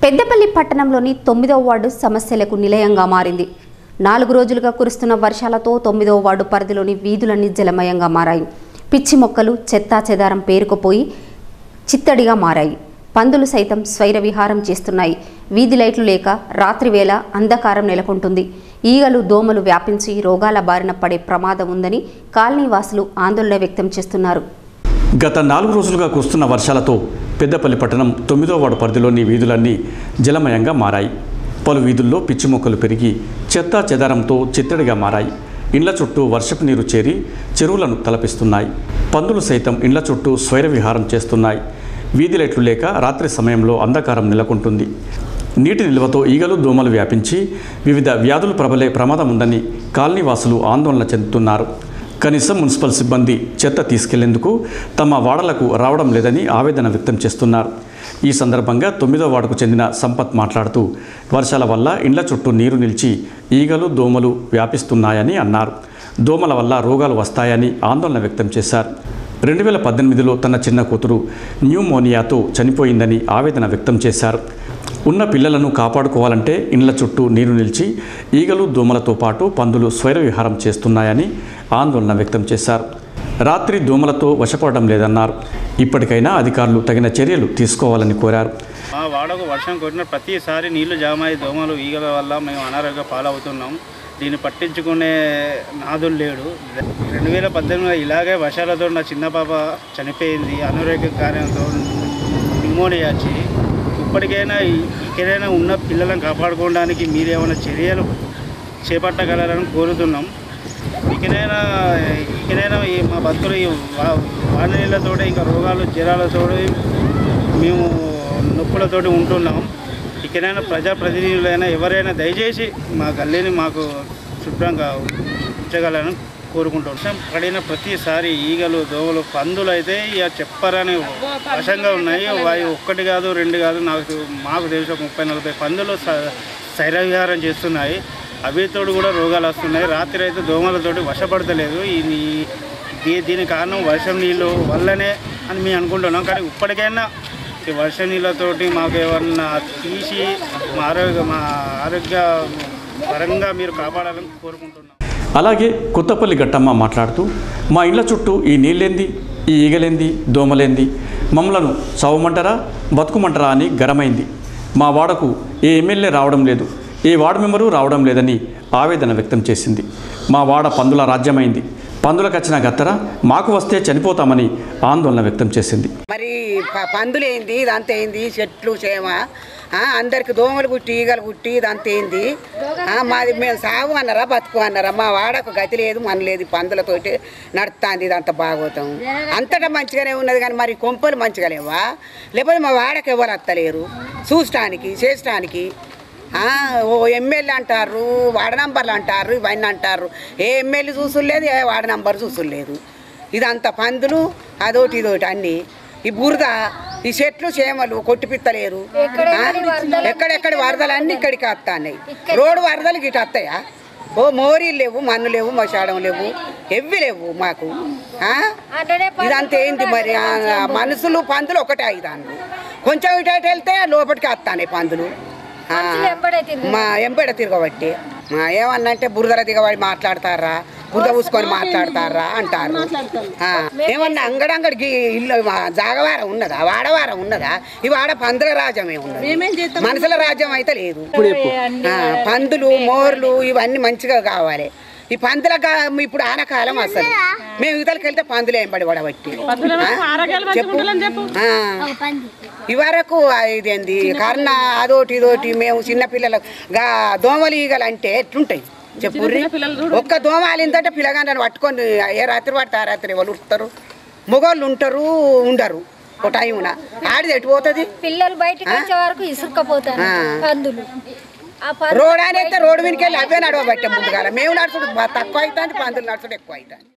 పెద్దపల్లి పట్టణంలోని తొమ్మిదవ వార్డు సమస్యలకు నిలయంగా మారింది నాలుగు రోజులుగా కురుస్తున్న వర్షాలతో తొమ్మిదవ వార్డు పరిధిలోని వీధులన్నీ జలమయంగా మారాయి పిచ్చి మొక్కలు చెత్తా చెదారం పేరుకుపోయి చిత్తడిగా మారాయి పందులు సైతం స్వైర విహారం చేస్తున్నాయి వీధి లైట్లు లేక రాత్రి వేళ అంధకారం నెలకొంటుంది ఈగలు దోమలు వ్యాపించి రోగాల బారిన పడే ప్రమాదం ఉందని కాలనీ వాసులు ఆందోళన వ్యక్తం చేస్తున్నారు గత నాలుగు రోజులుగా కురుస్తున్న వర్షాలతో పెద్దపల్లి పట్టణం తొమ్మిదో వార్డు పరిధిలోని వీధులన్నీ జలమయంగా మారాయి పలు వీధుల్లో పిచ్చి మొక్కలు పెరిగి చెత్త చెదారంతో చిత్తడిగా మారాయి ఇండ్ల చుట్టూ వర్షపు నీరు చేరి చెరువులను తలపిస్తున్నాయి పందులు సైతం ఇండ్ల చుట్టూ స్వైర విహారం చేస్తున్నాయి వీధి లైట్లు లేక రాత్రి సమయంలో అంధకారం నెలకొంటుంది నీటి నిల్వతో ఈగలు దోమలు వ్యాపించి వివిధ వ్యాధులు ప్రబలే ప్రమాదం ఉందని కాలనీవాసులు ఆందోళన చెందుతున్నారు కనీసం మున్సిపల్ సిబ్బంది చెత్త తీసుకెళ్లేందుకు తమ వాడలకు రావడం లేదని ఆవేదన వ్యక్తం చేస్తున్నారు ఈ సందర్భంగా తొమ్మిదో వార్డుకు చెందిన సంపత్ మాట్లాడుతూ వర్షాల వల్ల ఇండ్ల చుట్టూ నీరు నిలిచి ఈగలు దోమలు వ్యాపిస్తున్నాయని అన్నారు దోమల వల్ల రోగాలు వస్తాయని ఆందోళన వ్యక్తం చేశారు రెండు వేల పద్దెనిమిదిలో తన చిన్న కూతురు న్యూమోనియాతో చనిపోయిందని ఆవేదన వ్యక్తం చేశారు ఉన్న పిల్లలను కాపాడుకోవాలంటే ఇండ్ల చుట్టూ నీరు నిలిచి ఈగలు దోమలతో పాటు పందులు స్వైర విహారం చేస్తున్నాయని ఆందోళన వ్యక్తం చేశారు రాత్రి దోమలతో వశపడడం లేదన్నారు ఇప్పటికైనా అధికారులు తగిన చర్యలు తీసుకోవాలని కోరారు మా వాడకు వర్షం కొట్టిన ప్రతిసారి నీళ్లు జామ అయ్యి దోమలు ఈగల వల్ల మేము అనారోగ్య పాలవుతున్నాం దీన్ని పట్టించుకునే నాదులు లేడు రెండు వేల పద్దెనిమిదిలో ఇలాగే వర్షాలతో నా చిన్న పాప చనిపోయింది అనారోగ్య కార్యంతో న్యూమోనియా వచ్చి ఇప్పటికైనా ఈ- ఇక్కడైనా ఉన్న పిల్లలను కాపాడుకోవడానికి మీరేమైనా చర్యలు చేపట్టగలరని కోరుతున్నాం ఇకనైనా ఇకనైనా ఈ మా భక్తులు ఈ వా- వాన నీళ్ళతోటి ఇంకా రోగాలు జ్వరాలతోటి మేము నొప్పులతోటి ఉంటున్నాం ఇకనైనా ప్రజాప్రతినిధులైనా ఎవరైనా దయచేసి మా గల్లీని మాకు శుభ్రంగా ఉంచగలని కోరుకుంటున్నాం వర్షం పడిన ప్రతిసారి ఈగలు దోమలు పందులు అయితే ఇక చెప్పరని వశంగా ఉన్నాయి అవి ఒక్కటి కాదు రెండు కాదు నాకు మాకు తెలిసి ఒక ముప్పై నలభై పందులు స- శైరవిహారం చేస్తున్నాయి అవితోడు కూడా రోగాలు వస్తున్నాయి రాత్రి అయితే దోమలతోటి వశపడతలేదు ఈ ఈ- దీ- దీని కారణం వర్షం నీళ్ళు వల్లనే అని మేము అనుకుంటున్నాం కానీ ఇప్పటికైనా ఈ వర్ష నీళ్ళతోటి మాకు ఏమన్నా తీసి మా ఆరోగ్య మా ఆరోగ్య పరంగా మీరు కాపాడాలని కోరుకుంటున్నాం అలాగే కొత్తపల్లి గట్టమ్మ మాట్లాడుతూ మా ఇండ్ల చుట్టూ ఈ నీళ్ళేంది ఈ ఈగలేంది దోమలేంది మమ్మలను చవమంటారా బతుకుమంటారా అని గరమైంది మా వాడకు ఏ ఎమ్మెల్యే రావడం లేదు ఏ వార్డు మెంబరు రావడం లేదని ఆవేదన వ్యక్తం చేసింది మా వాడ పందుల రాజ్యమైంది పందులకు వచ్చిన గత్తర మాకు వస్తే చనిపోతామని ఆందోళన వ్యక్తం చేసింది మరి ప- పందులేంది ఇదంతా ఏంది చెట్లు చేమ ఆ, అందరికి దోమలు కుట్టి ఈగలు కుట్టి ఇదంతా ఏంది ఆ, మాది మేము సాగు అన్నారా బతుకు అన్నారా మా వాడకు గతి లేదు మన లేదు ఈ పందులతోటి నడుస్తుంది ఇదంతా బాగోతాం అంతటా మంచిగానే ఉన్నది కానీ మరి కొంపలు మంచిగా లేవా లేకపోతే మా వాడకు ఎవరు వస్తలేరు చూసటానికి చేసటానికి ఆ, ఓ ఎమ్మెల్యే అంటారు వార్డు నంబర్లు అంటారు ఇవన్నీ అంటారు ఏ ఎమ్మెల్యే చూసులేదు ఏ వార్డు నంబర్ చూసులేదు ఇదంతా పందులు అదోటి ఇదోటి అన్ని ఈ బురద ఈ చెట్లు చేమలు కొట్టిపిత్తలేరు ఆ? ఎక్కడెక్కడ వరదలు అన్ని ఇక్కడికి వస్తున్నాయి రోడ్డు వరదలు గిట వస్తాయా ఓ మోరీలు లేవు మన్ను లేవు మసాడం లేవు ఎవ్వి లేవు మాకు ఆ? ఇదంతా ఏంటి మరి ఆ, మనుషులు పందులు ఒకటే అయిదాన్లు కొంచెం ఇటు అటు వెళ్తే లోపలికి వస్తాయి పందులు ఆ, మా ఎంబెడ తిరగబట్టి మా ఏమన్నంటే బురదల దిగబడి మాట్లాడతారా బురద పూసుకొని మాట్లాడతారా అంటారు ఆ, ఏమన్నా అంగడంగడి గి- ఇల్లు మా జాగవారం ఉన్నదా వాడవారం ఉన్నదా ఈ వాడ పందుల రాజ్యమే ఉన్నది మనుషుల రాజ్యం అయితే లేదు ఆ, పందులు మోర్లు ఇవన్నీ మంచిగా కావాలి ఈ పందుల ఇప్పుడు ఆనకాలం అసలు మేము ఇతలకి వెళ్తే పందులు ఏం పడి పడబట్టి చెప్పు ఆ. ఇవరకు ఇదేంది కర్ణ అదోటి ఇదోటి మేము చిన్నపిల్లలు గా దోమలు ఈగలు అంటే ఎట్లుంటాయి చెప్పుర్రి ఒక్క దోమ ఆలిందంటే పిల్లగాండ్రని పట్టుకొని ఏ రాత్రి పడితే ఆ రాత్రి ఎవరు ఉరుకుతారు మొగోళ్ళు ఉంటారు ఉండరు ఒక టైమున ఆడిది ఎటు పోతుంది పిల్లలు బయటకు వచ్చే వరకు ఇసుకపోతారు ఆ. పందులు ఆ పందులు రోడ్ అనేది రోడ్డు మీదకి వెళ్ళి అవే నడవబట్టే ముందుగా మేము నడుచుడు తక్కువ అవుతుంది పందులు నడుచుడు ఎక్కువ అవుతుంది